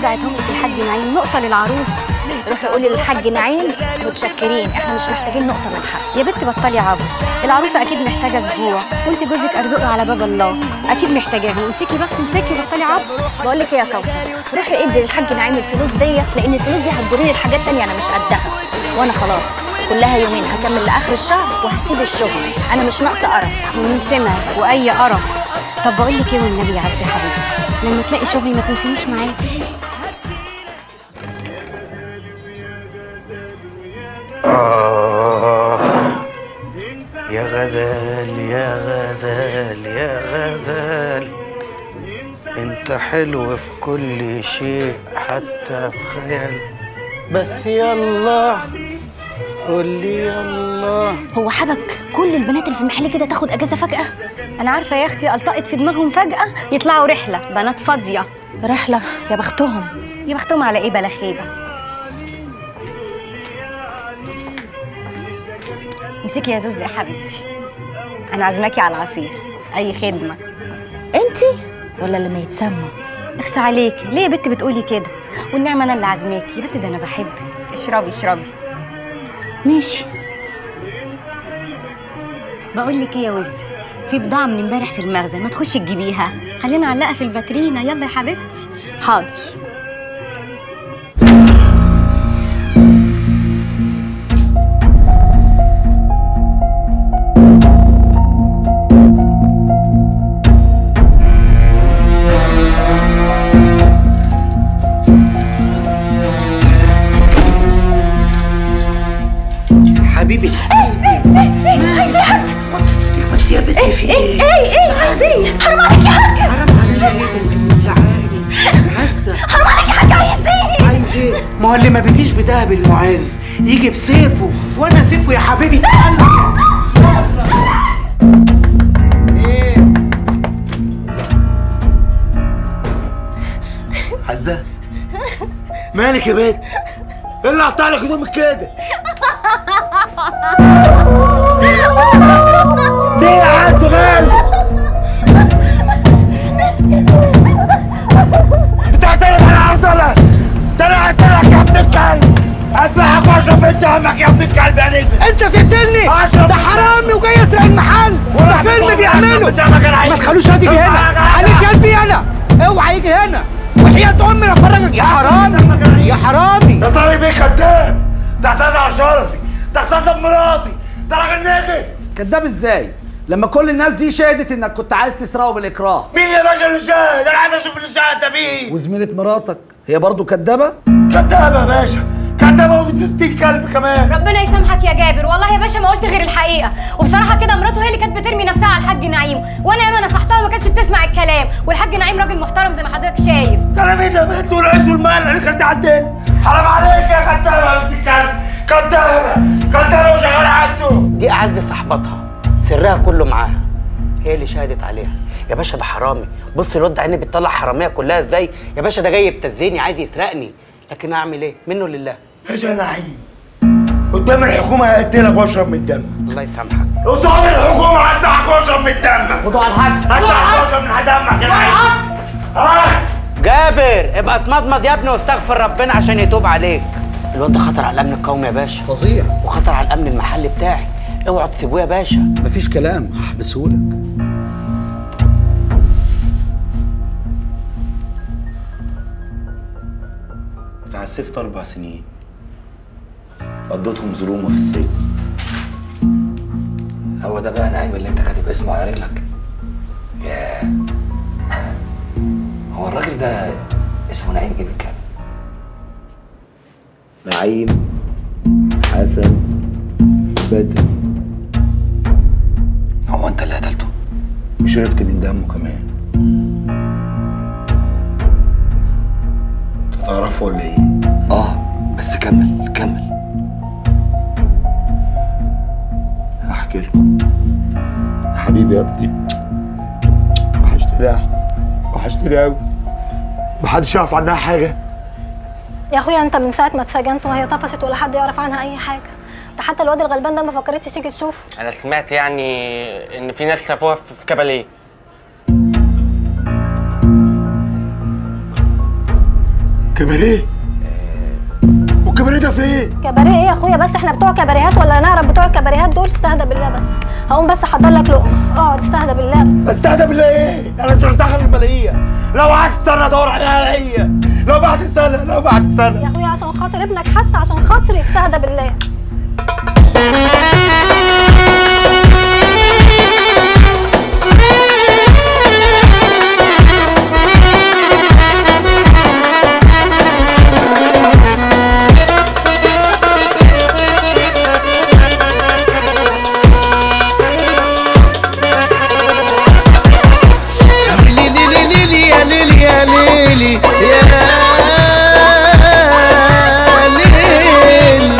بعتهم لك الحاج نعيم نقطه للعروس روحي قولي للحاج نعيم متشكرين احنا مش محتاجين نقطه من حق يا بنت بطلي عبط العروسه اكيد محتاجه اسبوع وانت جوزك ارزقه على باب الله اكيد محتاجاهم امسكي بس امسكي بطلي عبط بقول لك ايه يا كوثر روحي ادي للحاج نعيم الفلوس ديت لان الفلوس دي هتجري لي الحاجات تانية انا مش قدها وانا خلاص كلها يومين هكمل لاخر الشهر وهسيب الشغل انا مش ناقصه قرف ومين سمع واي قرف طب بقول لك ايه والنبي يا عزه حبيبتي لما تلاقي شغل ما تنسينيش معاكي آه يا غزال يا غزال يا غزال انت حلو في كل شيء حتى في خيال بس يلا قول لي يلا هو حبك كل البنات اللي في المحل كده تاخد اجازه فجاه انا عارفه يا اختي التقط في دماغهم فجاه يطلعوا رحله بنات فاضيه رحله يا بختهم يا بختهم على ايه بلا خيبه امسكي يا زوز يا حبيبتي انا عازماكي على العصير اي خدمه انتي ولا اللي ما يتسمى اخس عليكي ليه يا بنت بتقولي كده والنعمه انا اللي عازماكي يا بنت ده انا بحبك اشربي اشربي ماشي بقول لك ايه يا وز في بضاعه من امبارح في المخزن ما تخشي تجيبيها خلينا نعلقها في الفاترينا يلا يا حبيبتي حاضر حبيبي عايزه يا حاج بس يا بنتي في ايه؟ ايه ايه عايزه ايه حرام عليك يا حاج حرام عليا ايه ده انت مولعاني عزة حرام عليك يا حاج عايز ايه عايز ايه؟ ما هو اللي ما بيجيش بدهب المعز يجي بسيفه وانا سيفه يا حبيبي تعالى عزة مالك يا بنت؟ ايه اللي قطع لك هدومك كده؟ في إيه يا عزة مالك؟ انت هتعرف على عرضلة طلع طلعك يا ابن الكلب هذبحك واشرب انت همك يا ابن الكلب يا نجم انت تقتلني اشرب ده حرامي وجاي يسرق المحل ده فيلم بيعمله ما تخلوش يجي هنا عليك قلبي انا اوعى يجي هنا وحياة امي افرجك يا حرامي يا حرامي ده طارق بيه كداب ده اعتدى على شرفي ده اغتصب مراتي ده راجل ناقص كداب ازاي لما كل الناس دي شهدت انك كنت عايز تسرقه بالاكراه مين يا باشا اللي شاهد؟ انا عايز اشوف اللي شاهد ده مين؟ وزميلة مراتك هي برضو كدابة كدابه يا باشا كدابه وبتستيك كلب كمان ربنا يسامحك يا جابر والله يا باشا ما قلت غير الحقيقه وبصراحه كده مراته هي اللي كانت بترمي نفسها على الحاج نعيم وانا ياما نصحتها وما كانتش بتسمع الكلام والحاج نعيم راجل محترم زي ما حضرتك شايف كلام ايه ده بنت والعيش والمال اللي كانت عندنا حرام عليك يا كدابه يا بنت الكلب كدابه كدابه وشغاله عنده دي اعز صاحبتها سرها كله معاها هي اللي شهدت عليها يا باشا ده حرامي بص الواد ده عيني بتطلع حراميه كلها ازاي يا باشا ده جاي يبتزني عايز يسرقني لكن اعمل ايه منه لله باشا نعيم قدام الحكومه هقتلك واشرب من دمك الله يسامحك قصاد الحكومه هذبحك واشرب من دمك خدوا على الحجز هذبحك واشرب من دمك يا نعيم ها جابر ابقى اتمضمض يا ابني واستغفر ربنا عشان يتوب عليك الواد ده خطر على الامن القومي يا باشا فظيع وخطر على الامن المحلي بتاعي اوعوا تسيبوه يا باشا مفيش كلام هحبسهولك اتعسفت أربع سنين قضيتهم ظلومة في السجن هو ده بقى نعيم اللي انت كاتب اسمه على رجلك ياه هو الراجل ده اسمه نعيم ايه بالكامل نعيم حسن بدر هو انت اللي قتلته وشربت من دمه كمان انت تعرفه ولا ايه؟ اه بس كمل كمل هحكي لكم يا حبيبي يا ابني وحشتني يا أحمد. وحشتني قوي محدش يعرف عنها حاجه يا اخويا انت من ساعه ما اتسجنت وهي طفشت ولا حد يعرف عنها اي حاجه ده حتى الواد الغلبان ده ما فكرتش تيجي تشوفه انا سمعت يعني ان في ناس شافوها في في كاباليه كباريه والكباريه ده فين؟ كباريه ايه يا اخويا بس احنا بتوع كباريهات ولا نعرف بتوع الكباريهات دول استهدى بالله بس هقوم بس احضر لك لقمه اقعد استهدى بالله استهدى بالله ايه؟ انا مش هشتغل الماليه لو قعدت سنه ادور عليها هي لو بعد سنه لو بعد سنه يا اخويا عشان خاطر ابنك حتى عشان خاطري استهدى بالله ليلي ليلي يا ليلي يا ليلي يا ليل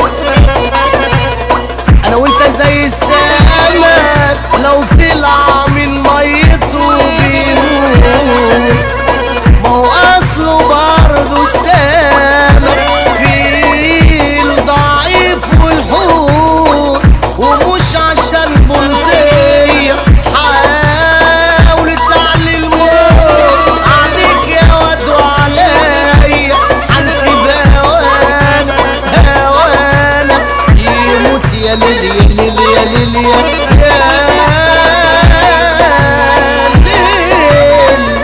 انا وانت زي السمك لو طلع من ميته بيموت ما هو اصله برضه السمك في الضعيف والحوت ومش عشان بلطية حاول تعلي الموت عليك يا واد وعليا هنسيب هوانا هوانا يموت يا ليلي يا ليلي يا ليلي يا يا ليل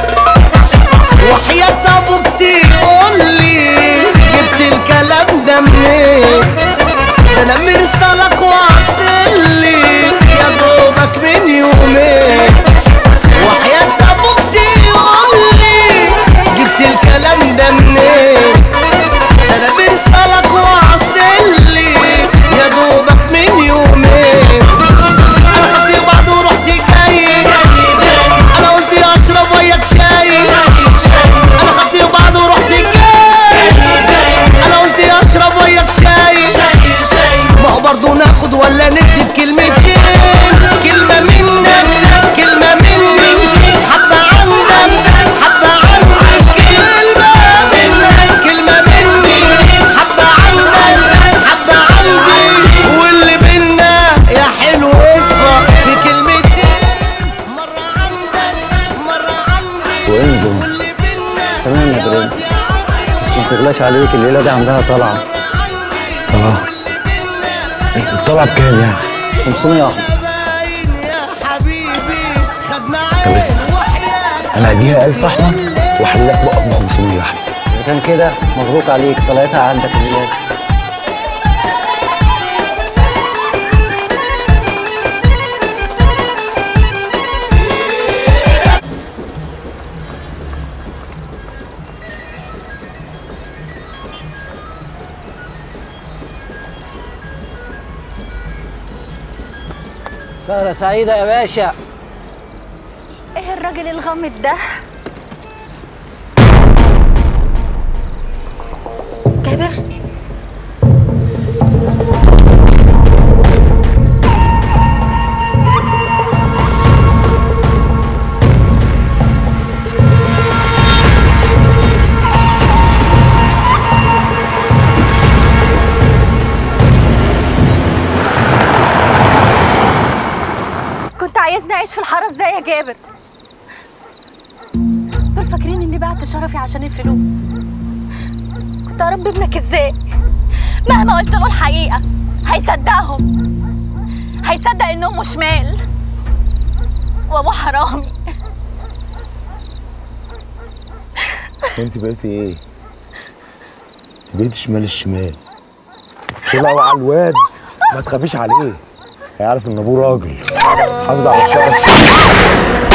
وحياة ابوك تقول لي جبت الكلام ده منين ده انا مرسلك واصل لي يا دوبك من يومين وحياة ابوك تقول لي جبت الكلام ده منين ده انا مرسلك واصل لي يا دوبك من يومين انا خدت بعض ورحت جاي انا قلت يا اشرب وياك شاي انا خدت بعض ورحت جاي انا قلت يا اشرب وياك شاي ما هو برضه ناخد ولا ندي في كلمتين كلمة منك كلمة مني حبة عندك حبة عندك كلمة منك كلمة مني حبة عندك حبة عندي واللي بينا يا حلو اصفى في كلمتين مرة عندك مرة عندي وانزل تمام يا برنس بس ما تغلاش عليك الليله دي عندها طلعه طلعه الطلعه بكام يعني 500 واحده طب اسمع انا هديها 1000 احمر وحلك بقى ب 500 واحده اذا كان كده مبروك عليك طلعتها عندك الليله سهرة سعيدة يا باشا ايه الراجل الغامض ده جابر كنت عايزني اعيش في الحاره ازاي يا جابر دول فاكرين اني بعت شرفي عشان الفلوس كنت اربي ابنك ازاي مهما قلت له الحقيقه هيصدقهم هيصدق ان امه شمال وابوه حرامي وانت بقيتي ايه؟ انت بقيتي شمال الشمال طلعوا على الواد ما تخافيش عليه هيعرف ان ابوه راجل حافظ على الشرف